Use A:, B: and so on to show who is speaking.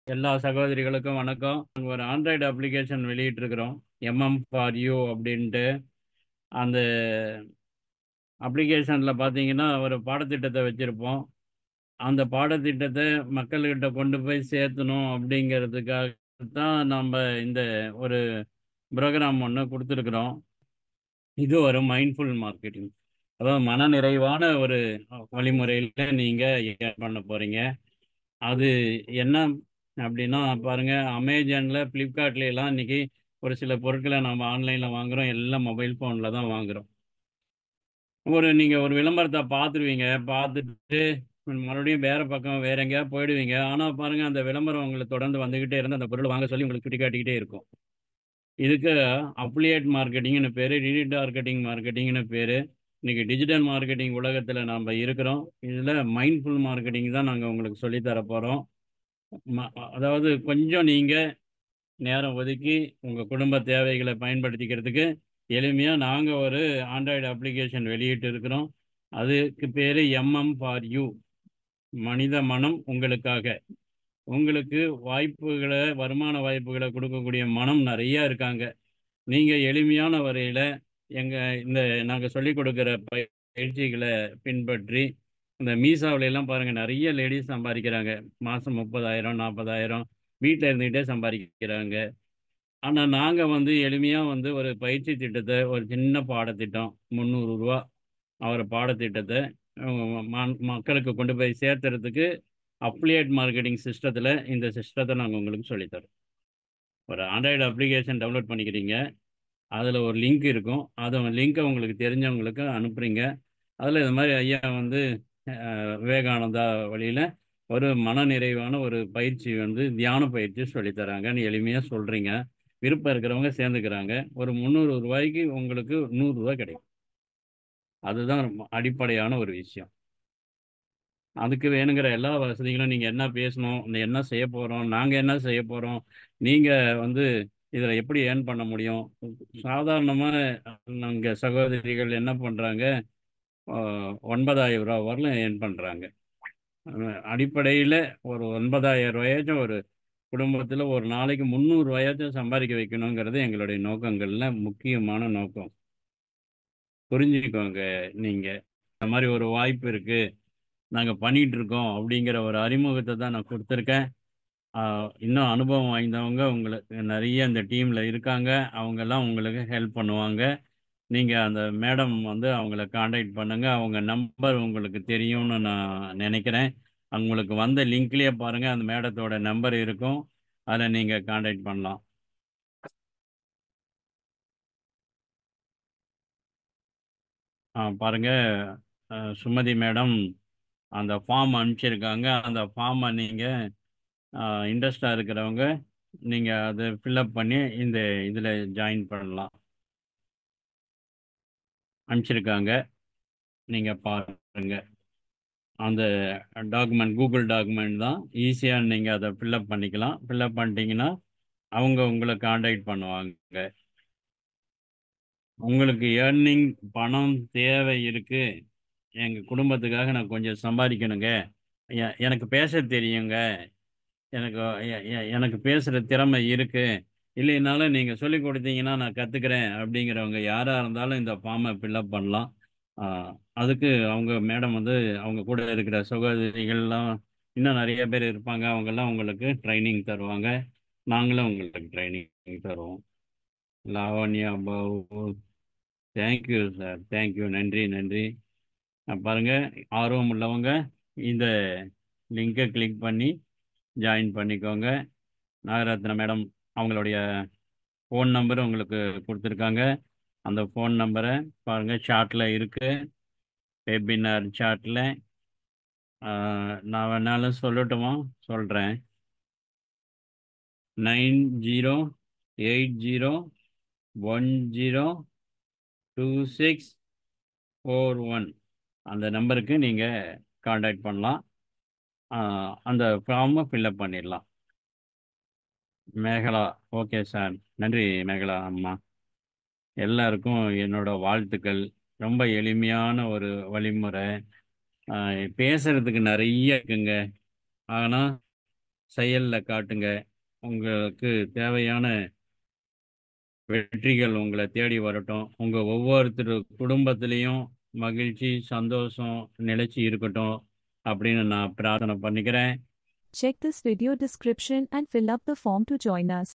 A: எல்லா சகோதரிகளுக்கும் வணக்கம் நாங்கள் ஒரு ஆண்ட்ராய்டு அப்ளிகேஷன் வெளியிட்டிருக்கிறோம் எம்எம் ஃபார் யூ அப்படின்ட்டு அந்த அப்ளிகேஷனில் பார்த்தீங்கன்னா ஒரு பாடத்திட்டத்தை வச்சுருப்போம் அந்த பாடத்திட்டத்தை மக்கள்கிட்ட கொண்டு போய் சேர்த்தணும் அப்படிங்கிறதுக்காக தான் நம்ம இந்த ஒரு ப்ரோக்ராம் ஒன்று கொடுத்துருக்குறோம் இது ஒரு மைண்ட்ஃபுல் மார்க்கெட்டிங் அதாவது மனநிறைவான ஒரு வழிமுறையில் நீங்கள் பண்ண போகிறீங்க அது என்ன அப்படின்னா பாருங்கள் அமேசானில் ஃப்ளிப்கார்ட்ல எல்லாம் இன்றைக்கி ஒரு சில பொருட்களை நம்ம ஆன்லைனில் வாங்குகிறோம் எல்லாம் மொபைல் ஃபோனில் தான் வாங்குகிறோம் ஒரு நீங்கள் ஒரு விளம்பரத்தை பார்த்துருவீங்க பார்த்துட்டு மறுபடியும் வேறு பக்கம் வேற எங்கேயாவது போயிடுவீங்க ஆனால் பாருங்கள் அந்த விளம்பரம் உங்களை தொடர்ந்து வந்துக்கிட்டே இருந்து அந்த பொருள் வாங்க சொல்லி உங்களுக்கு சுட்டி காட்டிக்கிட்டே இருக்கும் இதுக்கு அப்ளியேட் மார்க்கெட்டிங்னு பேர் டிஜிட்டல் மார்க்கெட்டிங் மார்க்கெட்டிங்னு பேர் இன்றைக்கி டிஜிட்டல் மார்க்கெட்டிங் உலகத்தில் நாம் இருக்கிறோம் இதில் மைண்ட்ஃபுல் மார்க்கெட்டிங் தான் நாங்கள் உங்களுக்கு சொல்லித்தர போகிறோம் ம அதாவது கொஞ்சம் நீங்கள் நேரம் ஒதுக்கி உங்கள் குடும்ப தேவைகளை பயன்படுத்திக்கிறதுக்கு எளிமையாக நாங்கள் ஒரு ஆண்ட்ராய்டு அப்ளிகேஷன் வெளியிட்டு இருக்கிறோம் அதுக்கு பேர் எம்எம் ஃபார் யூ மனித மனம் உங்களுக்காக உங்களுக்கு வாய்ப்புகளை வருமான வாய்ப்புகளை கொடுக்கக்கூடிய மனம் நிறையா இருக்காங்க நீங்கள் எளிமையான வரையில் எங்கள் இந்த நாங்கள் சொல்லிக் கொடுக்குற பயிற்சிகளை பின்பற்றி இந்த மீசாவிலெல்லாம் பாருங்கள் நிறைய லேடிஸ் சம்பாதிக்கிறாங்க மாதம் முப்பதாயிரம் நாற்பதாயிரம் வீட்டில் இருந்துக்கிட்டே சம்பாதிக்கிறாங்க ஆனால் நாங்கள் வந்து எளிமையாக வந்து ஒரு பயிற்சி திட்டத்தை ஒரு சின்ன பாடத்திட்டம் முந்நூறுரூவா அவர் பாடத்திட்டத்தை மக்களுக்கு கொண்டு போய் சேர்த்துறதுக்கு அப்ளியேட் மார்க்கெட்டிங் சிஸ்டத்தில் இந்த சிஸ்டத்தை நாங்கள் உங்களுக்கு சொல்லித்தரோம் ஒரு ஆண்ட்ராய்டு அப்ளிகேஷன் டவுன்லோட் பண்ணிக்கிறீங்க அதில் ஒரு லிங்க் இருக்கும் அதை லிங்க்கை உங்களுக்கு தெரிஞ்சவங்களுக்கு அனுப்புகிறீங்க அதில் இது மாதிரி ஐயா வந்து விவேகானந்தா வழியில் ஒரு மனநிறைவான ஒரு பயிற்சி வந்து தியான பயிற்சி சொல்லித்தராங்கன்னு எளிமையாக சொல்கிறீங்க விருப்பம் இருக்கிறவங்க சேர்ந்துக்கிறாங்க ஒரு முந்நூறு ரூபாய்க்கு உங்களுக்கு நூறுரூவா கிடைக்கும் அதுதான் அடிப்படையான ஒரு விஷயம் அதுக்கு வேணுங்கிற எல்லா வசதிகளும் நீங்கள் என்ன பேசணும் இந்த என்ன செய்ய போகிறோம் நாங்கள் என்ன செய்ய போகிறோம் நீங்கள் வந்து இதில் எப்படி ஏர்ன் பண்ண முடியும் சாதாரணமாக நாங்கள் சகோதரிகள் என்ன பண்ணுறாங்க ஒன்பதாயிரம் ரூபா வரலும் ஏர்ன் பண்ணுறாங்க அடிப்படையில் ஒரு ஒன்பதாயிரம் ரூபாயாச்சும் ஒரு குடும்பத்தில் ஒரு நாளைக்கு முந்நூறுரூவாயாச்சும் சம்பாதிக்க வைக்கணுங்கிறது எங்களுடைய நோக்கங்களில் முக்கியமான நோக்கம் புரிஞ்சுக்கோங்க நீங்கள் இந்த மாதிரி ஒரு வாய்ப்பு இருக்குது நாங்கள் பண்ணிகிட்ருக்கோம் அப்படிங்கிற ஒரு அறிமுகத்தை தான் நான் கொடுத்துருக்கேன் இன்னும் அனுபவம் வாய்ந்தவங்க உங்களுக்கு நிறைய இந்த டீமில் இருக்காங்க அவங்கெல்லாம் உங்களுக்கு ஹெல்ப் பண்ணுவாங்க நீங்கள் அந்த மேடம் வந்து அவங்கள காண்டாக்ட் பண்ணுங்கள் அவங்க நம்பர் உங்களுக்கு தெரியும்னு நான் நினைக்கிறேன் அவங்களுக்கு வந்த லிங்க்லேயே பாருங்கள் அந்த மேடத்தோட நம்பர் இருக்கும் அதில் நீங்கள் காண்டாக்ட் பண்ணலாம் ஆ பாருங்கள் சுமதி மேடம் அந்த ஃபார்ம் அனுப்பிச்சிருக்காங்க அந்த ஃபார்மை நீங்கள் இன்ட்ரெஸ்டாக இருக்கிறவங்க நீங்கள் அதை ஃபில்லப் பண்ணி இந்த இதில் ஜாயின் பண்ணலாம் அனுப்பிச்சிருக்காங்க நீங்கள் பாருங்கள் அந்த டாக்குமெண்ட் கூகுள் டாக்குமெண்ட் தான் ஈஸியாக நீங்கள் அதை ஃபில்லப் பண்ணிக்கலாம் ஃபில்லப் பண்ணிட்டீங்கன்னா அவங்க உங்களை காண்டாக்ட் பண்ணுவாங்க உங்களுக்கு ஏர்னிங் பணம் தேவை இருக்குது எங்கள் குடும்பத்துக்காக நான் கொஞ்சம் சம்பாதிக்கணுங்க எனக்கு பேச தெரியுங்க எனக்கு எனக்கு பேசுகிற திறமை இருக்குது இல்லைனாலும் நீங்கள் சொல்லி கொடுத்தீங்கன்னா நான் கற்றுக்கிறேன் அப்படிங்கிறவங்க யாராக இருந்தாலும் இந்த ஃபார்மை ஃபில்லப் பண்ணலாம் அதுக்கு அவங்க மேடம் வந்து அவங்க கூட இருக்கிற சகோதரிகள்லாம் இன்னும் நிறைய பேர் இருப்பாங்க அவங்கெல்லாம் உங்களுக்கு ட்ரைனிங் தருவாங்க நாங்களும் உங்களுக்கு ட்ரைனிங் தருவோம் Lavanya Babu thank you sir thank you நன்றி நன்றி பாருங்கள் ஆர்வம் உள்ளவங்க இந்த லிங்கை கிளிக் பண்ணி ஜாயின் பண்ணிக்கோங்க நாகரத்ன மேடம் அவங்களுடைய ஃபோன் நம்பர் உங்களுக்கு கொடுத்துருக்காங்க அந்த ஃபோன் நம்பரை பாருங்கள் சாட்டில் இருக்குது வெபினார் சாட்டில் நான் வேணாலும் சொல்லட்டுமா சொல்கிறேன் nine zero eight zero one zero two six four one அந்த நம்பருக்கு நீங்கள் காண்டாக்ட் பண்ணலாம் அந்த ஃபார்மை ஃபில்லப் பண்ணிடலாம் மேகலா ஓகே சார் நன்றி மேகலா அம்மா எல்லாருக்கும் என்னோட வாழ்த்துக்கள் ரொம்ப எளிமையான ஒரு வழிமுறை பேசுகிறதுக்கு நிறைய இருக்குங்க ஆனால் செயல்ல காட்டுங்க. உங்களுக்கு தேவையான வெற்றிகள் உங்கள தேடி வரட்டும். உங்க ஒவ்வொருத்தர் குடும்பத்திலயும் மகிழ்ச்சி, சந்தோஷம் நிலைச்சு இருக்கட்டும் அப்படின்னு நான் பிரார்த்தனை பண்ணிக்கிறேன்.
B: Check this video description and fill up the form to join us.